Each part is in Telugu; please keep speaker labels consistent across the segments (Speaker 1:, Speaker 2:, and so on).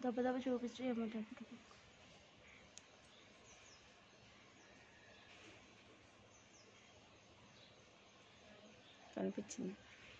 Speaker 1: దెబ్బ దెబ్బ చూపించి ఏమంటారు
Speaker 2: కనిపించింది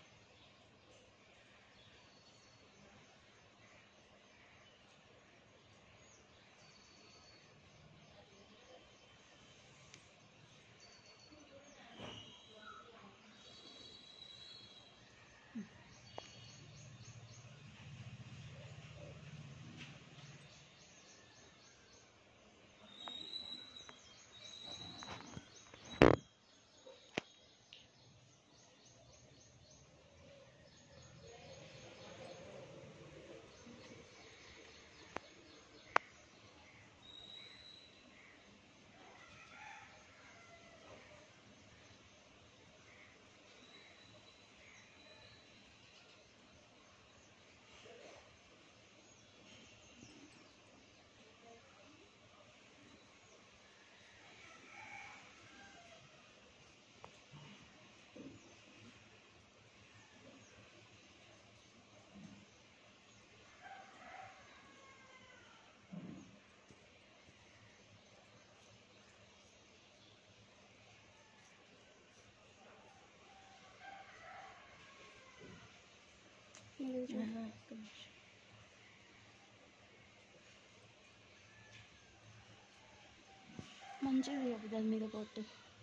Speaker 1: మంచిగా చెప్పు దాని మీద పోతే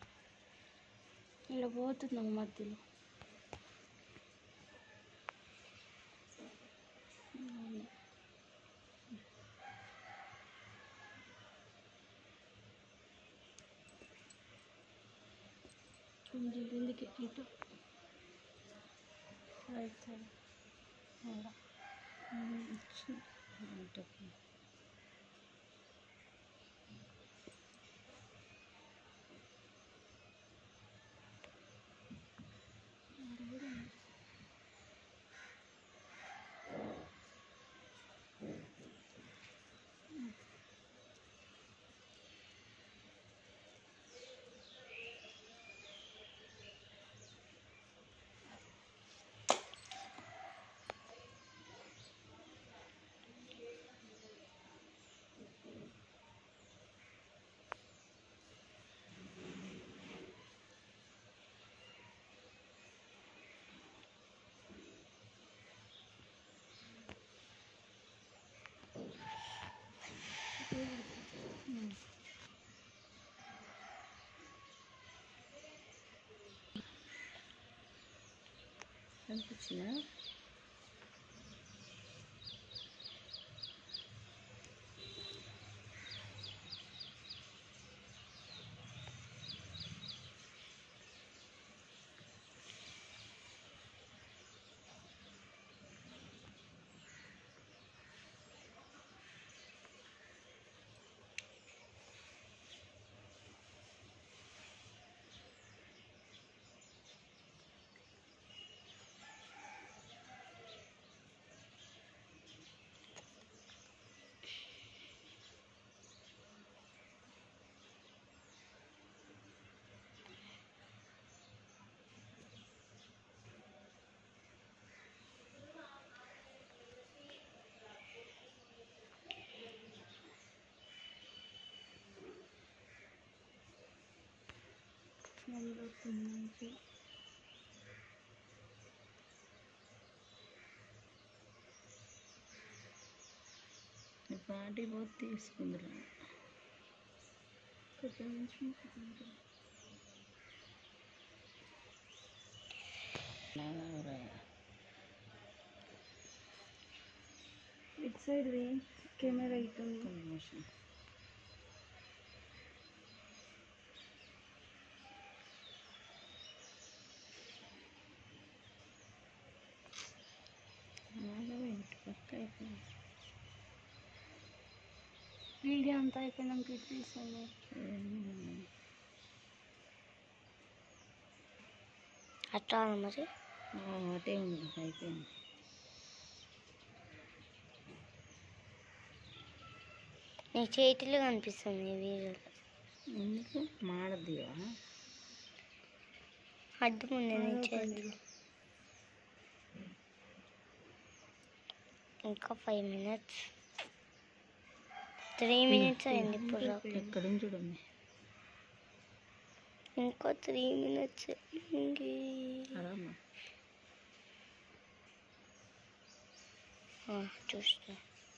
Speaker 1: ఇలా పోతున్నాం మధ్యలో అవును. కొంచెం కిందికి ఇటు రైట్ సైడ్ ఆడ. ఆడ కూడా ఉంది.
Speaker 2: కనిపించిందా
Speaker 1: స్మెల్ వస్తుంది మంచిగా
Speaker 2: పాటి పోతే తీసుకుందిరా
Speaker 1: కొంచెం నుంచి కొంచెం ఇటు సైడ్ కెమెరా ఇటు ఉంది
Speaker 2: నిమిషం ఇంటి పక్క అయిపోయింది
Speaker 1: వీడియో అంతా అయిపోయినాక ఇటు తీసాను
Speaker 3: అట్లా మరి
Speaker 2: అటే ఉంది అయిపోయింది
Speaker 3: నీ చేతులు కనిపిస్తుంది ఈ వీడియోలో
Speaker 2: ఎందుకు మాడద్దివా
Speaker 3: అడ్డం ఉంది నీ చేతులు ఇంకా ఫైవ్ మినిట్స్ త్రీ మినిట్స్ అయింది ఇప్పుడు
Speaker 2: ఎక్కడ చూడమ్మి
Speaker 3: ఇంకో త్రీ మినిట్స్
Speaker 2: అదమ్మా
Speaker 3: చూస్తా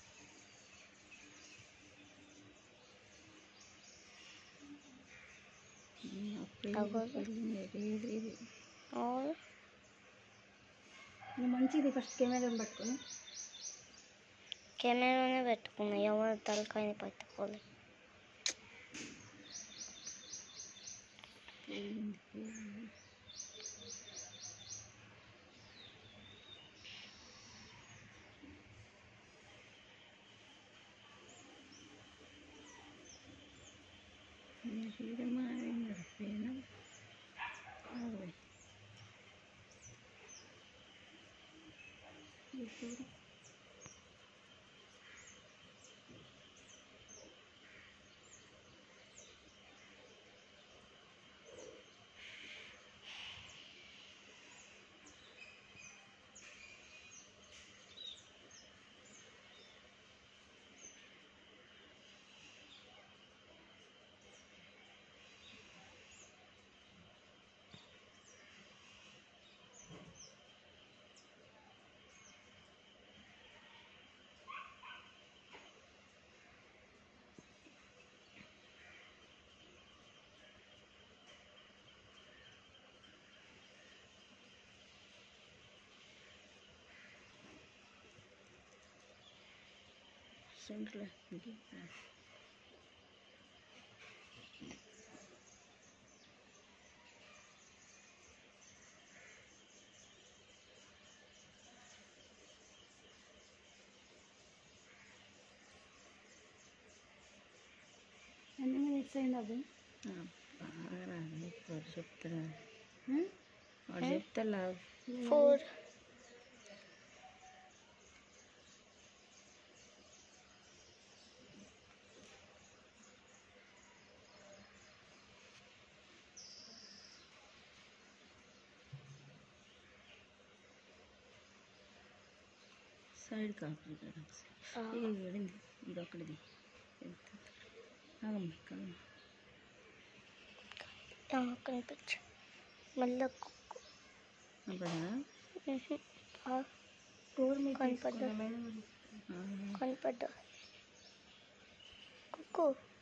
Speaker 2: అప్పుడే
Speaker 3: అగో.
Speaker 2: వెళ్ళింది ఇది ఇది
Speaker 3: అవును
Speaker 1: నువ్వు మంచిది ఫస్ట్ కెమెరా పట్టుకొని
Speaker 3: కెమెరానే పెట్టుకున్నా ఎవరు తలకాయని పట్టుకోలేదు
Speaker 2: పోయింది పోయింది ఇది మారింది పోయినా అదే సెంట్లో
Speaker 1: ఎన్ని మినిట్స్ అయింది అది
Speaker 2: బాగా రాదు ఇప్పుడు చెప్తారా
Speaker 1: హ్మ్?
Speaker 2: వాడు చెప్తా
Speaker 3: ఫోర్
Speaker 2: సైడ్ కాపీ కదా ఏ పడింది ఇది ఒకటిది ఆగమ్మ కాగమ్మ
Speaker 3: కనిపించు మళ్ళీ కుక్కు
Speaker 2: అప్పుడా
Speaker 1: ఫోర్ మీకు
Speaker 3: కనపడ్డా
Speaker 1: తీసుకున్నా, మేడం.
Speaker 3: కనపడ్డా కుక్కు